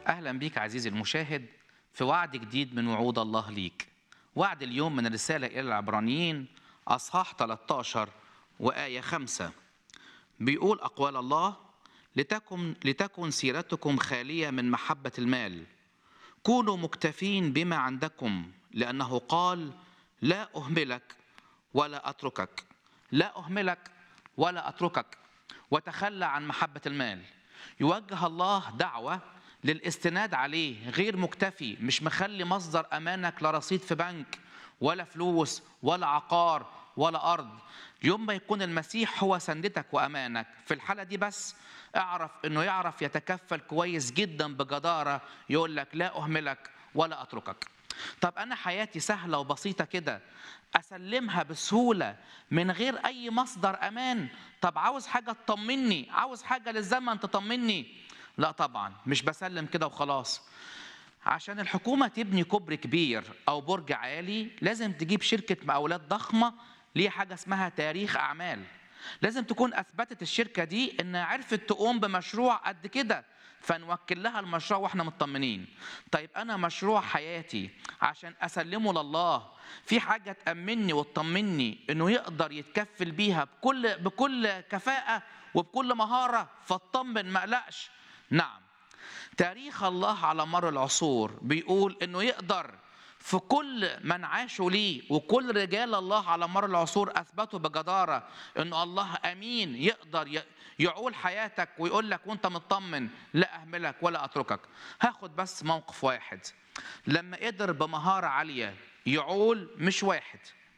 أهلا بيك عزيزي المشاهد في وعد جديد من وعود الله ليك وعد اليوم من الرسالة إلى العبرانيين أصحاح 13 وآية 5 بيقول أقوال الله لتكن, لتكن سيرتكم خالية من محبة المال كونوا مكتفين بما عندكم لأنه قال لا أهملك ولا أتركك لا أهملك ولا أتركك وتخلى عن محبة المال يوجه الله دعوة للاستناد عليه غير مكتفي مش مخلي مصدر أمانك لا رصيد في بنك ولا فلوس ولا عقار ولا أرض يوم ما يكون المسيح هو سندتك وأمانك في الحالة دي بس اعرف انه يعرف يتكفل كويس جدا بجدارة يقول لك لا أهملك ولا أتركك طب أنا حياتي سهلة وبسيطة كده أسلمها بسهولة من غير أي مصدر أمان طب عاوز حاجة تطمني عاوز حاجة للزمن تطمني لا طبعا مش بسلم كده وخلاص عشان الحكومة تبني كوبري كبير أو برج عالي لازم تجيب شركة مقاولات ضخمة ليها حاجة اسمها تاريخ أعمال لازم تكون أثبتت الشركة دي إنها عرفت تقوم بمشروع قد كده فنوكل لها المشروع واحنا مطمنين طيب انا مشروع حياتي عشان اسلمه لله في حاجه تامني وتطمني انه يقدر يتكفل بيها بكل بكل كفاءه وبكل مهاره فاطمن ما اقلقش نعم تاريخ الله على مر العصور بيقول انه يقدر في كل من عاشوا ليه وكل رجال الله على مر العصور اثبتوا بجداره انه الله امين يقدر يعول حياتك ويقول لك وانت مطمن لا اهملك ولا اتركك هاخد بس موقف واحد لما قدر بمهاره عاليه يعول مش واحد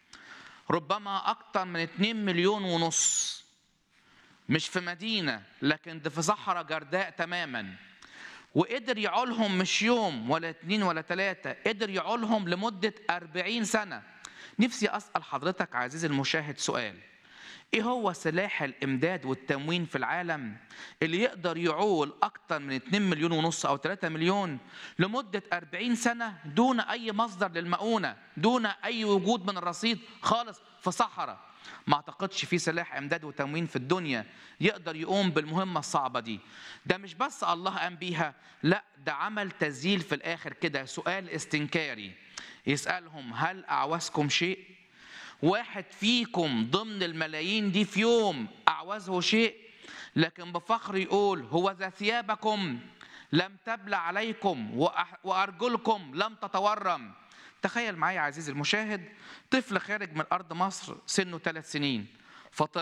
ربما اكتر من 2 مليون ونص مش في مدينه لكن ده في صحراء جرداء تماما وقدر يعولهم مش يوم ولا اتنين ولا تلاتة قدر يعولهم لمدة أربعين سنة نفسي أسأل حضرتك عزيزي المشاهد سؤال إيه هو سلاح الإمداد والتموين في العالم اللي يقدر يعول أكتر من 2 مليون ونص أو 3 مليون لمدة 40 سنة دون أي مصدر للمؤونة دون أي وجود من الرصيد خالص في صحراء ما اعتقدش في سلاح امداد وتموين في الدنيا يقدر يقوم بالمهمه الصعبه دي ده مش بس الله قام بيها لا ده عمل تسجيل في الاخر كده سؤال استنكاري يسالهم هل اعوزكم شيء واحد فيكم ضمن الملايين دي في يوم اعوزه شيء لكن بفخر يقول هو ذا ثيابكم لم تبلى عليكم وارجلكم لم تتورم تخيل معايا عزيزي المشاهد طفل خارج من ارض مصر سنه ثلاث سنين فطلع